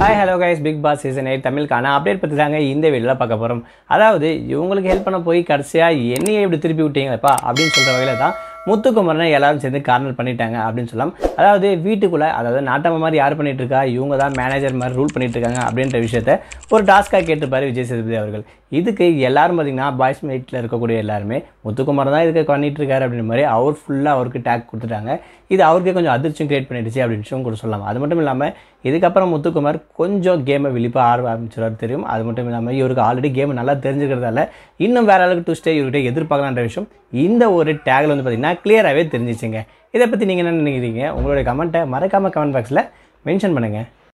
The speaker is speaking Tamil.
hi hello guys big boss season eight தமிழுக்கான அப்டேட் பற்றி தாங்க இந்த வீடியோவில் பார்க்க போகிறோம் அதாவது இவங்களுக்கு ஹெல்ப் பண்ண போய் கடைசியாக என்னையே இப்படி திருப்பி விட்டீங்களேப்பா அப்படின்னு சொல்கிற வகையில் தான் முத்துக்குமரனை எல்லாரும் சேர்ந்து கார்னர் பண்ணிட்டாங்க அப்படின்னு சொல்லலாம் அதாவது வீட்டுக்குள்ளே அதாவது நாட்டம்மா மாதிரி யார் பண்ணிட்டு இருக்கா இவங்க தான் மேனேஜர் மாதிரி ரூல் பண்ணிட்டு இருக்காங்க அப்படின்ற விஷயத்த ஒரு டாஸ்க்காக கேட்டிருப்பாரு விஜய் சேதுபதி அவர்கள் இதுக்கு எல்லாரும் பார்த்தீங்கன்னா பாய்ஸ் மீட்டில் இருக்கக்கூடிய எல்லாருமே முத்துக்குமார் தான் இதுக்கு பண்ணிட்டு இருக்காரு அப்படின்ற மாதிரி அவர் ஃபுல்லாக அவருக்கு டேக் கொடுத்துட்டாங்க இது அவருக்கே கொஞ்சம் அதிர்ச்சியும் கிரியேட் பண்ணிடுச்சு அப்படின்னு விஷயம் கூட சொல்லலாம் அது மட்டும் இல்லாமல் இதுக்கப்புறம் முத்துக்குமார் கொஞ்சம் கேமை விழிப்பாக ஆட ஆரம்பிச்சிடாரு தெரியும் அது மட்டும் இல்லாமல் இவருக்கு ஆல்ரெடி கேம் நல்லா தெரிஞ்சுக்கிறதால இன்னும் வேற அளவுக்கு ட்விஸ்ட்டே இவர்கிட்ட எதிர்பார்க்கலான்ற விஷயம் இந்த ஒரு டேக்ல வந்து பார்த்தீங்கன்னா கிளியராகவே தெரிஞ்சிச்சுங்க இதை பற்றி நீங்கள் என்ன நினைக்கிறீங்க உங்களுடைய கமெண்ட்டை மறக்காமல் கமெண்ட் பாக்ஸில் மென்ஷன் பண்ணுங்கள்